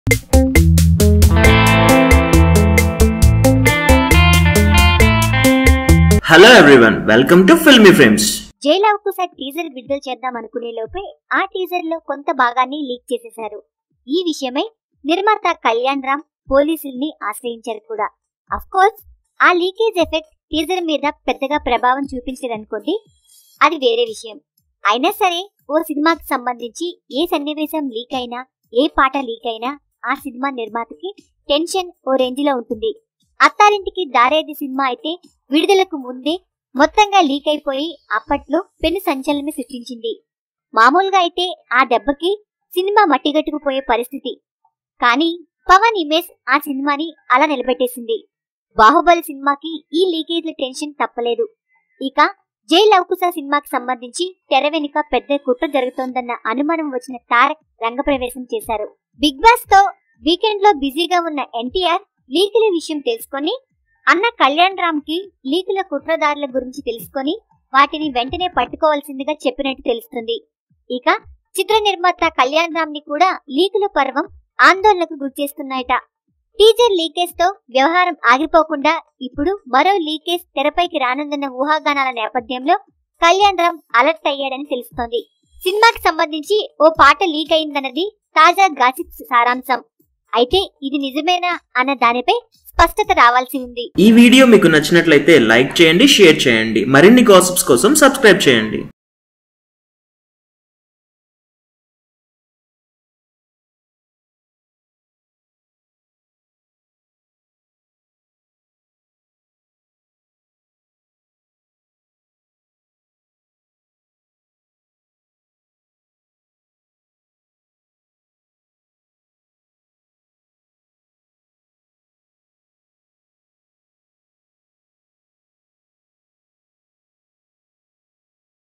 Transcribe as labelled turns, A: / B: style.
A: hello everyone welcome to Filmy Frames
B: జైలవ్ కు set teaser విడుదల చేద్దాం అనుకునే లోపే ఆ టీజర్ లో కొంత భాగాన్ని లీక్ చేసేశారు ఈ విషయమై నిర్మాత కళ్యాణ్ రామ్ పోలీసుల్ని ఆశ్రయించారు కూడా అఫ్ కోర్స్ ఆ లీకేజ్ ఎఫెక్ట్ టీజర్ మీద పెద్దగా ప్రభావం చూపించదనుకోండి అది వేరే విషయం అయినా సరే ఓ సినిమాకి సంబంధించి ఏ సన్నివేశం లీక్ అయినా ఏ పాట లీక్ అయినా ఆ సినిమా నిర్మాతకి టెన్షన్ ఓ రేంజ్ లో ఉంటుంది అత్తారింటికి దారేది సినిమా అయితే విడుదలకు ముందే మొత్తంగా లీక్ అయిపోయి అప్పట్లో పెను సంచలనం సృష్టించింది మామూలుగా అయితే ఆ దెబ్బకి సినిమా మట్టిగట్టుకుపోయే పరిస్థితి కానీ పవన్ ఇమేజ్ ఆ సినిమాని అలా నిలబెట్టేసింది బాహుబలి సినిమాకి ఈ లీకేజ్ల టెన్షన్ తప్పలేదు ఇక జై లవకుశ సినిమాకి సంబంధించి తెర వెనుక పెద్ద కుట్ర జరుగుతోందన్న అనుమానం వచ్చిన తారక్ రంగప్రవేశం చేశారు బిగ్ బాస్ తో వీకెండ్ లో బిజీగా ఉన్న ఎన్టీఆర్ లీకుల విషయం తెలుసుకొని అన్న కళ్యాణ్ రామ్ కి లీకుల కుట్రదారుల గురించి తెలుసుకొని వాటిని వెంటనే పట్టుకోవాల్సిందిగా చెప్పినట్టు తెలుస్తుంది ఇక చిత్ర నిర్మాత కళ్యాణ్ రామ్ ని కూడా లీకుల పర్వం ఆందోళనకు గురిచేస్తున్నాయట టీజర్ లీకేజ్ తో వ్యవహారం ఆగిపోకుండా ఇప్పుడు మరో లీకేజ్ తెరపైకి రానుందన్న ఊహాగానాల నేపథ్యంలో కళ్యాణ్ రామ్ అలర్ట్ అయ్యాడని తెలుస్తోంది సినిమాకి సంబంధించి ఓ పాట లీక్ అయిందన్నది తాజా గాసిప్ సారాంశం అయితే ఇది నిజమేనా అన్న దానిపై స్పష్టత రావాల్సి ఉంది
A: ఈ వీడియో మీకు నచ్చినట్లయితే లైక్ చేయండి షేర్ చేయండి మరిన్ని గాసిప్స్ కోసం సబ్స్క్రైబ్ చేయండి